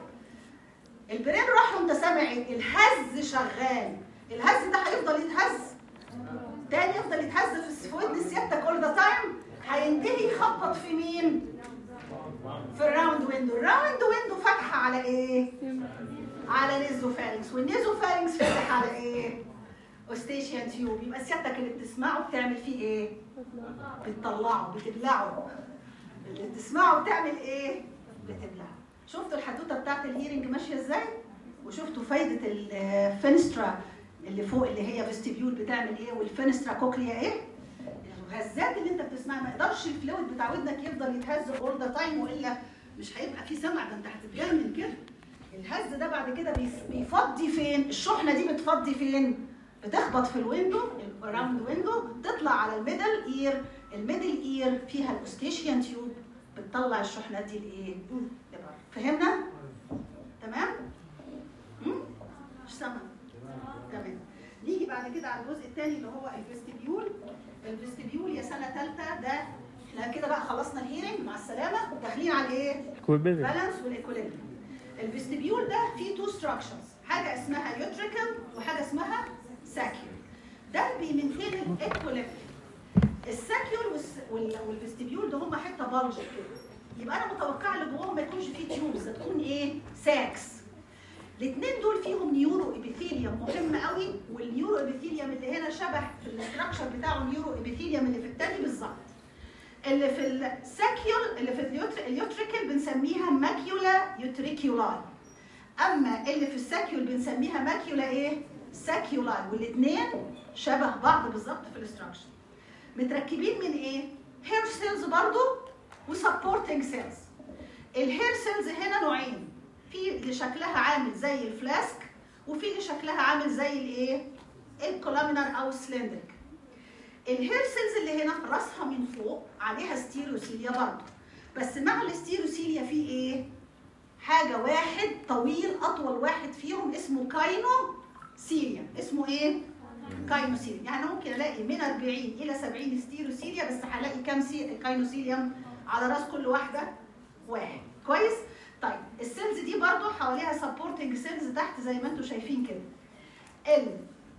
البرين راح وانت سامع ايه الهز شغال الهز ده هيفضل يتهز تاني يفضل يتهز في ودن سيادتك اول ذا تايم هينتهي يخبط في مين في الراوند ويندو الراوند ويندو فاتحه على ايه على نيزوفارينكس والنيزوفارينكس فاتح على ايه اوستيشيان تيوب يبقى سيادتك اللي بتسمعه بتعمل فيه ايه بتطلعه بتبلعه اللي بتسمعه بتعمل ايه بتبلعه شفتوا الحدوته بتاعت الهيرنج ماشيه ازاي وشفتوا فايده الفينسترا اللي فوق اللي هي فيستيبيول بتعمل ايه والفينسترا كوكليا ايه الغازات اللي انت بتسمعها ما يقدرش الفلويد بتاع ودنك يفضل يتهز اول ذا تايم والا مش هيبقى في سمع ده انت هتتجنن كده الهز ده بعد كده بيس- بيفضي فين الشحنه دي بتفضي فين بتخبط في الويندو الراوند ويندو تطلع على الميدل اير الميدل اير فيها الاوستيشيان تيوب بتطلع الشحنات دي لايه لبره فهمنا تمام مم؟ مش سامع تمام نيجي بعد كده على الجزء الثاني اللي هو الفيستيبيول الفيستيبيول يا سنه ثالثه ده احنا كده بقى خلصنا الهيرنج مع السلامه داخلين على ايه equilibrium بالانس والايكوليبريم الفيستيبيول ده فيه تو ستراكشرز حاجه اسمها يوتريكال وحاجه اسمها ساكيول ده بيمنتين الايكوليبريم الساكيول والس- وال- والفيستيبيول ده هم حته بلج كده يبقى انا متوقعه اللي جواهم ما يكونش فيه تيوبز تكون ايه ساكس الاثنين دول فيهم نيورو ابيثيليوم مهم قوي والنيورو ابيثيليوم اللي هنا شبه في الاستراكشر بتاعه النيورو ابيثيليوم اللي في الثاني بالظبط اللي في الساكيول اللي في اليوتر- اليوتريكال بنسميها ماكيولا يوتريكيولاي اما اللي في الساكيول بنسميها ماكيولا ايه ساكيولاي والاثنين شبه بعض بالظبط في الاستراكشر متركبين من ايه هير سيلز برضو وسبورتنج سيلز الهير سيلز هنا نوعين في اللي شكلها عامل زي الفلاسك وفي اللي شكلها عامل زي الايه الكولامينر او السلندريك الهير سيلز اللي هنا راسها من فوق عليها ستيروسيليا برضه بس مع الستيروسيليا في ايه حاجه واحد طويل اطول واحد فيهم اسمه كاينو سيليا اسمه ايه كاينوسيليا يعني أنا ممكن الاقي من 40 الى 70 ستيروسيليا بس هلاقي كام سي... كاينوسيليوم على راس كل واحده واحد كويس طيب السيلز دي برضو حواليها سبورتنج سيلز تحت زي ما انتم شايفين كده ال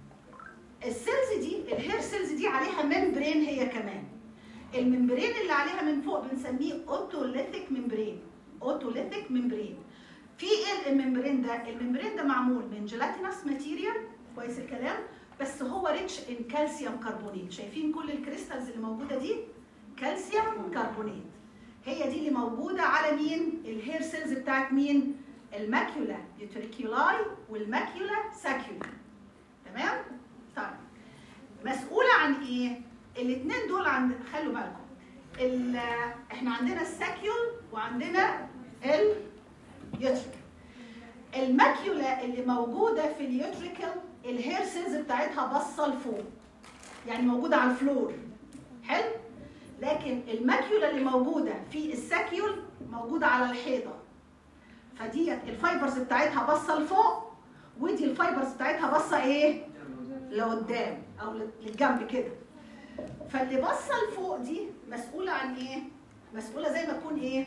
السيلز دي الهير سيلز دي عليها ممبرين هي كمان الممبرين اللي عليها من فوق بنسميه اوتوليثيك ممبرين اوتوليثيك ممبرين في ايه الممبرين ده الممبرين ده معمول من جيلاتينس ماتيريال كويس الكلام بس هو ريتش ان كالسيوم كربونيت شايفين كل الكريستالز اللي موجوده دي كالسيوم كربونيت هي دي اللي موجوده على مين الهير سيلز بتاعت مين الماكيولا يوتريكيولاي والماكيولا ساكيولا تمام طيب مسؤوله عن ايه الاثنين دول عند خلوا بالكم ال- احنا عندنا الساكيول وعندنا اليوتريكال الماكيولا اللي موجوده في اليوتريكال الهير سيلز بتاعتها باصه لفوق يعني موجوده على الفلور حلو لكن الماكيولا اللي موجوده في الساكيول موجوده على الحيطه فديت الفايبرز بتاعتها باصه لفوق ودي الفايبرز بتاعتها باصه ايه لقدام او للجنب كده فاللي باصه لفوق دي مسؤوله عن ايه مسؤوله زي ما تكون ايه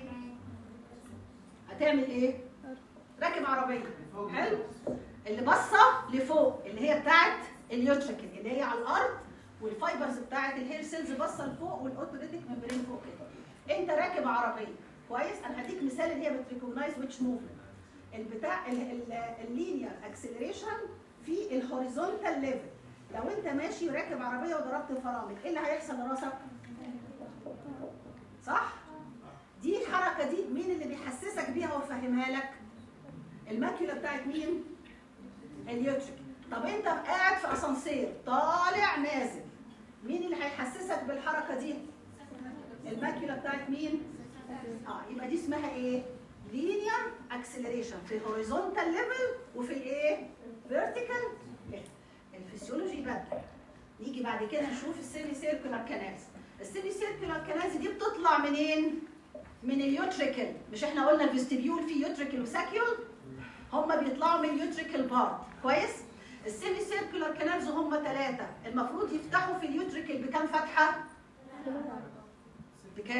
هتعمل ايه راكب عربيه حلو اللي باصه لفوق اللي هي بتاعت اليوتريكل اللي هي على الارض والفايبرز بتاعت الهير سيلز باصه لفوق والاوتوليتيك ممبرين فوق كده انت راكب عربيه كويس انا هديك مثال اللي هي بتريكوجنايز ويتش موفمنت البتاع اللينير اكسلريشن في الهوريزونتال ليفل لو انت ماشي راكب عربيه وضربت فرامل ايه اللي هيحصل لراسك صح دي الحركه دي مين اللي بيحسسك بيها ويفهمها لك الماكيولا بتاعت مين اليوتريك طب انت قاعد في اسانسير طالع نازل مين اللي هيحسسك بالحركه دي الماكيولا بتاعت مين اه يبقى دي اسمها ايه لينير اكسلريشن في الهوريزونتال ليفل وفي الايه فيرتيكال الفسيولوجي بدل نيجي بعد كده نشوف السيمي سيركولار كانالز السيمي سيركولار كانالز دي بتطلع منين من اليوتريكل مش احنا قلنا الفيستيبيول فيه يوتريكل وساكيول هم بيطلعوا من اليوتريكل بارت كويس السيمي سيركولار كانالز هم ثلاثه المفروض يفتحوا في اليوتريكل بكام فتحه بكام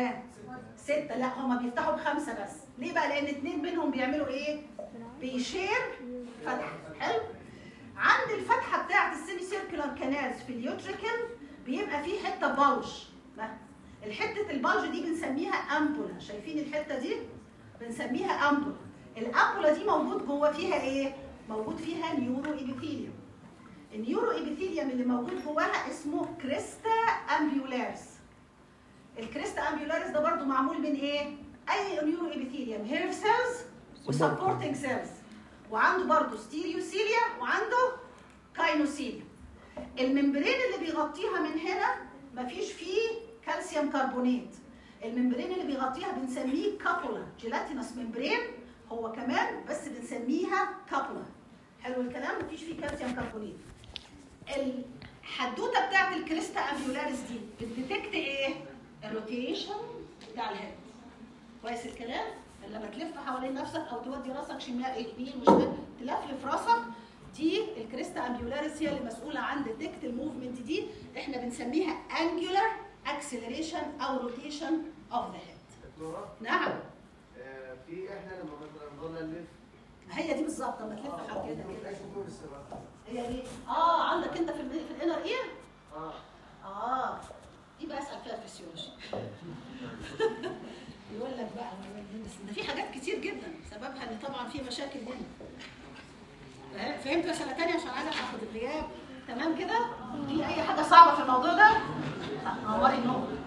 ستة لا هما بيفتحوا بخمسة بس ليه بقى لأن اتنين منهم بيعملوا ايه بيشير فتحة حلو عند الفتحة بتاعة السيمي سيركولار كانالز في اليوتريكل بيبقى فيه حتة بلج الحتة البلج دي بنسميها أمبولا شايفين الحتة دي بنسميها أمبولا الأمبولا دي موجود جوه فيها ايه موجود فيها نيورو إيبيثيليوم النيورو إيبيثيليوم اللي موجود جواها اسمه كريستا أمبيولاريس الكريستا أمبيولاريس ده برضو معمول من ايه اي نيورو إيبيثيليوم هير سيلز وسبورتنج سيلز وعنده برضو ستيريوسيليا وعنده كاينوسيليا الممبرين اللي بيغطيها من هنا مفيش فيه كالسيوم كربونات الممبرين اللي بيغطيها بنسميه كابولا جيلاتينوس ممبرين هو كمان بس بنسميها كابولا حلو الكلام مفيش فيه كالسيوم كربونات الحدوته بتاعت الكريستا امبيولاريس دي بتديتكت ايه الروتيشن بتاع الهيد كويس الكلام لما تلف حوالين نفسك او تودي راسك شمال يمين وشمال تلفلف راسك دي الكريستا امبيولاريس هي اللي مسؤوله عن ديتكت الموفمنت دي احنا بنسميها انجولار اكسلريشن او روتيشن اوف ذا هيد دكتورة نعم آه، في احنا لما مثلا نضل نلف هي دي بالظبط لما تلف حوالين ما كده بنلاقيش دور السباق هي دي اه عندك انت في ال في الانر اير اه اه دي بقى اسال فيها فيسيولوجي يقول لك بقى ده في حاجات كتير جدا سببها ان طبعا في مشاكل هنا فه- فهمت يا سنه تانية عشان عايزه اخد الغياب تمام كده في اي حاجه صعبه في الموضوع ده نوري النور